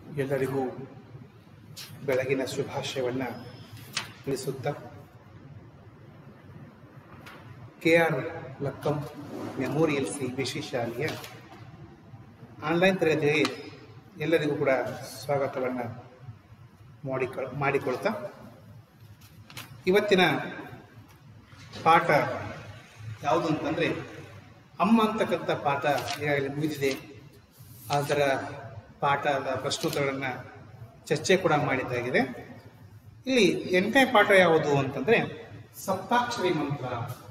ಎಲ್ಲರಿಗೂ ಬೆಳಗಿನ ಶುಭಾಶಯವನ್ನು ತಿಳಿಸುತ್ತಾ K R Lakkam memorial C ವಿಶೇಷಾಲಯ ಆನ್ಲೈನ್ ತರಗತಿಗೆ ಎಲ್ಲರಿಗೂ ಕೂಡ ಸ್ವಾಗತವನ್ನು ಮಾಡಿಕೊಳ್ ಮಾಡಿಕೊಳ್ತಾ ಇವತ್ತಿನ ಪಾಠ ಯಾವುದು ಅಂತಂದರೆ ಅಮ್ಮ ಅಂತಕ್ಕಂಥ ಪಾಠ ಈಗಾಗಲೇ ಮುಗಿದಿದೆ ಅದರ ಪಾಠದ ಪ್ರಶ್ನೋತ್ತರಗಳನ್ನು ಚರ್ಚೆ ಕೂಡ ಮಾಡಿದ್ದಾಗಿದೆ ಇಲ್ಲಿ ಎಂಟನೇ ಪಾಠ ಯಾವುದು ಅಂತಂದರೆ ಸಪ್ತಾಕ್ಷರಿ ಮಂತ್ರ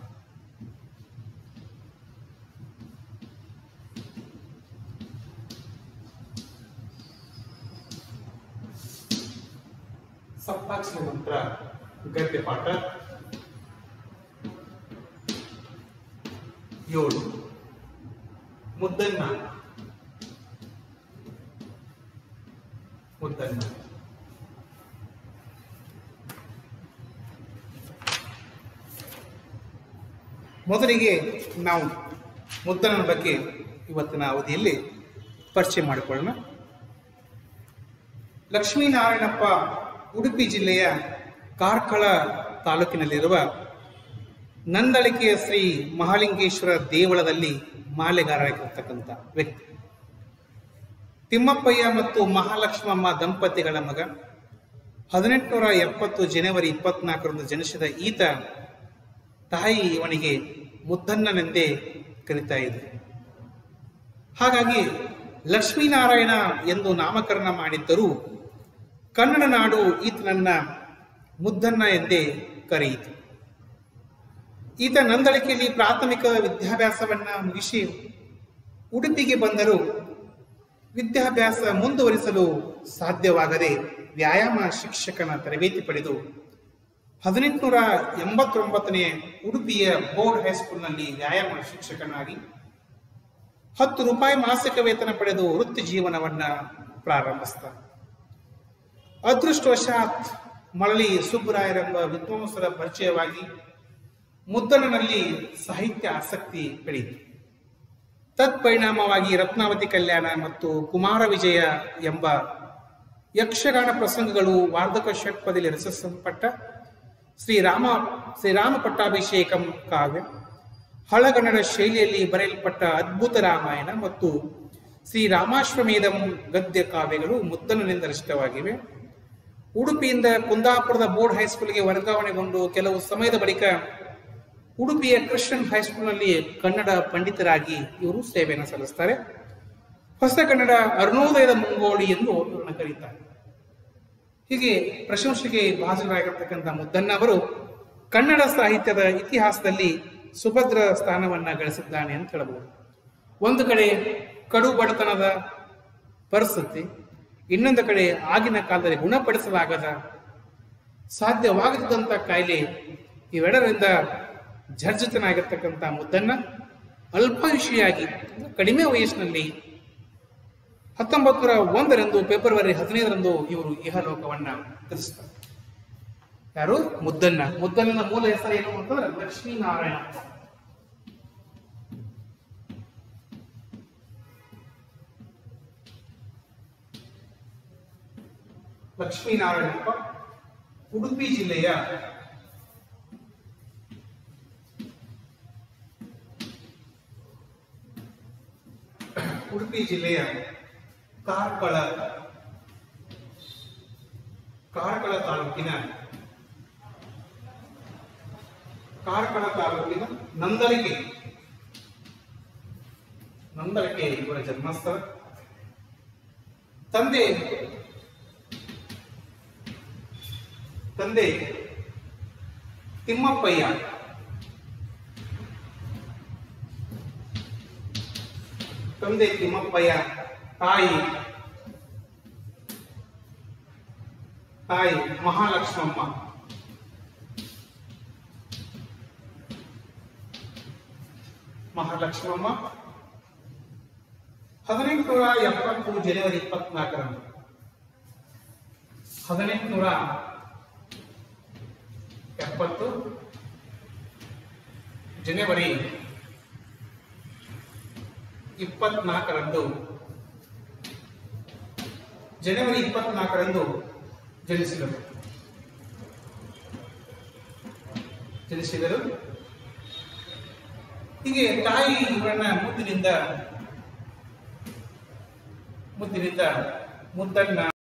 ಸಪ್ತಾಕ್ಷರಿ ಮಂತ್ರ ಗದ್ಯ ಪಾಠ ಏಳು ಮುದ್ದನ್ನ ಮುದ್ದನ್ನ ಮೊದಲಿಗೆ ನಾವು ಮುದ್ದನ ಬಗ್ಗೆ ಇವತ್ತಿನ ಅವಧಿಯಲ್ಲಿ ಪರಿಚಯ ಮಾಡಿಕೊಳ್ಳೋಣ ಲಕ್ಷ್ಮೀನಾರಾಯಣಪ್ಪ ಉಡುಪಿ ಜಿಲ್ಲೆಯ ಕಾರ್ಕಳ ತಾಲೂಕಿನಲ್ಲಿರುವ ನಂದಳಿಕೆಯ ಶ್ರೀ ಮಹಾಲಿಂಗೇಶ್ವರ ದೇವಳದಲ್ಲಿ ಮಾಲೆಗಾರರಾಗಿರ್ತಕ್ಕಂಥ ವ್ಯಕ್ತಿ ತಿಮ್ಮಪ್ಪಯ್ಯ ಮತ್ತು ಮಹಾಲಕ್ಷ್ಮಮ್ಮ ದಂಪತಿಗಳ ಮಗ ಹದಿನೆಂಟುನೂರ ಎಪ್ಪತ್ತು ಜನವರಿ ಇಪ್ಪತ್ನಾಲ್ಕರಂದು ಜನಿಸಿದ ಈತ ತಾಯಿ ಇವನಿಗೆ ಮುದ್ದಣ್ಣನೆಂದೇ ಕರೀತಾ ಇದೆ ಹಾಗಾಗಿ ಲಕ್ಷ್ಮೀನಾರಾಯಣ ಎಂದು ನಾಮಕರಣ ಮಾಡಿದ್ದರೂ ಕನ್ನಡ ನಾಡು ಈತನನ್ನ ಮುದ್ದಣ್ಣ ಎಂದೇ ಕರೆಯಿತು ಈತ ನಂದಳಿಕೆಯಲ್ಲಿ ಪ್ರಾಥಮಿಕ ವಿದ್ಯಾಭ್ಯಾಸವನ್ನ ಮುಗಿಸಿ ಉಡುಪಿಗೆ ಬಂದರೂ ವಿದ್ಯಾಭ್ಯಾಸ ಮುಂದುವರಿಸಲು ಸಾಧ್ಯವಾಗದೆ ವ್ಯಾಯಾಮ ಶಿಕ್ಷಕನ ತರಬೇತಿ ಪಡೆದು ಹದಿನೆಂಟುನೂರ ಎಂಬತ್ತೊಂಬತ್ತನೇ ಉಡುಪಿಯ ಬೋರ್ಡ್ ಹೈಸ್ಕೂಲ್ನಲ್ಲಿ ವ್ಯಾಯಾಮ ಶಿಕ್ಷಕನಾಗಿ ಹತ್ತು ರೂಪಾಯಿ ಮಾಸಿಕ ವೇತನ ಪಡೆದು ವೃತ್ತಿ ಜೀವನವನ್ನ ಪ್ರಾರಂಭಿಸ್ತಾನೆ ಅದೃಷ್ಟವಶಾತ್ ಮಳಲಿ ಸುಬ್ಬರಾಯರೆಂಬ ವಿದ್ವಾಂಸರ ಪರಿಚಯವಾಗಿ ಮುದ್ದಣನಲ್ಲಿ ಸಾಹಿತ್ಯ ಆಸಕ್ತಿ ಬೆಳೆಯಿತು ತತ್ಪರಿಣಾಮವಾಗಿ ರತ್ನಾವತಿ ಕಲ್ಯಾಣ ಮತ್ತು ಕುಮಾರ ವಿಜಯ ಎಂಬ ಯಕ್ಷಗಾನ ಪ್ರಸಂಗಗಳು ವಾರ್ಧಕ ಷಟ್ಪದಿಯಲ್ಲಿ ರಚಿಸಲ್ಪಟ್ಟ ಶ್ರೀರಾಮ ಶ್ರೀರಾಮ ಪಟ್ಟಾಭಿಷೇಕಂ ಕಾವ್ಯ ಹಳಗನ್ನಡ ಶೈಲಿಯಲ್ಲಿ ಬರೆಯಲ್ಪಟ್ಟ ಅದ್ಭುತ ರಾಮಾಯಣ ಮತ್ತು ಶ್ರೀರಾಮಾಶ್ವಮೇಧಂ ಗದ್ಯ ಕಾವ್ಯಗಳು ಮುದ್ದನನಿಂದ ರಚಿತವಾಗಿವೆ ಉಡುಪಿಯಿಂದ ಕುಂದಾಪುರದ ಬೋರ್ಡ್ ಹೈಸ್ಕೂಲ್ಗೆ ವರ್ಗಾವಣೆಗೊಂಡು ಕೆಲವು ಸಮಯದ ಬಳಿಕ ಉಡುಪಿಯ ಕ್ರಿಶ್ಚಿಯನ್ ಹೈಸ್ಕೂಲ್ನಲ್ಲಿ ಕನ್ನಡ ಪಂಡಿತರಾಗಿ ಇವರು ಸೇವೆಯನ್ನು ಸಲ್ಲಿಸ್ತಾರೆ ಹೊಸ ಕನ್ನಡ ಅರುಣೋದಯದ ಮುಂಗೋಳಿ ಎಂದು ಅವರನ್ನು ಕರೀತಾರೆ ಹೀಗೆ ಪ್ರಶಂಸೆಗೆ ಭಾಜನರಾಗಿರ್ತಕ್ಕಂಥ ಮುದ್ದಣ್ಣ ಅವರು ಕನ್ನಡ ಸಾಹಿತ್ಯದ ಇತಿಹಾಸದಲ್ಲಿ ಸುಭದ್ರ ಸ್ಥಾನವನ್ನ ಗಳಿಸಿದ್ದಾನೆ ಅಂತ ಹೇಳಬಹುದು ಒಂದು ಕಡೆ ಕಡು ಬಡತನದ ಪರಿಸ್ಥಿತಿ ಇನ್ನೊಂದು ಕಡೆ ಆಗಿನ ಕಾಲದಲ್ಲಿ ಗುಣಪಡಿಸಲಾಗದ ಸಾಧ್ಯವಾಗದಂತ ಕಾಯಿಲೆ ಇವೆರಡರಿಂದ ಜರ್ಜಿತನಾಗಿರ್ತಕ್ಕಂಥ ಮುದ್ದನ್ನ ಅಲ್ಪಾಯುಷಿಯಾಗಿ ಕಡಿಮೆ ವಯಸ್ಸಿನಲ್ಲಿ ಹತ್ತೊಂಬತ್ತು ನೂರ ಒಂದರಂದು ಫೆಬ್ರವರಿ ಹದಿನೈದರಂದು ಇವರು ಇಹಲೋಕವನ್ನ ತಿಳಿಸ್ತಾರೆ ಯಾರು ಮುದ್ದನ್ನ ಮುದ್ದಣ್ಣನ ಮೂಲ ಹೆಸರು ಏನು ಅಂತಂದ್ರೆ ಲಕ್ಷ್ಮೀನಾರಾಯಣ ಲಕ್ಷ್ಮೀನಾರಾಯಣಪ್ಪ ಉಡುಪಿ ಜಿಲ್ಲೆಯ ಉಡುಪಿ ಜಿಲ್ಲೆಯ ಕಾರ್ಕಳ ಕಾರ್ಕಳ ತಾಲೂಕಿನ ಕಾರ್ಕಳ ತಾಲೂಕಿನ ನಂದಳಿಕೆ ನಂದಳಿಕೆ ಇವರ ಜನ್ಮಸ್ಥಳ ತಂದೆ ತಂದೆ ತಿಮ್ಮಪ್ಪಯ್ಯ ತಂದೆ ತಿಮ್ಮಪ್ಪಯ್ಯ ತಾಯಿ ತಾಯಿ ಮಹಾಲಕ್ಷ್ಮಮ್ಮ ಮಹಾಲಕ್ಷ್ಮಮ್ಮ ಹದಿನೆಂಟುನೂರ ಎಪ್ಪತ್ತು ಜನವರಿ ಇಪ್ಪತ್ನಾಲ್ಕರಂದು ಹದಿನೆಂಟುನೂರ ಎಪ್ಪತ್ತು ಜನವರಿ ಇಪ್ಪತ್ನಾಲ್ಕರಂದು ಜನವರಿ ಇಪ್ಪತ್ನಾಲ್ಕರಂದು ಜನಿಸಿದರು ಜನಿಸಿದರು ಹೀಗೆ ತಾಯಿ ಇವರನ್ನ ಮುದ್ದಿನಿಂದ ಮುದ್ದಿನಿಂದ ಮುದ್ದಣ್ಣ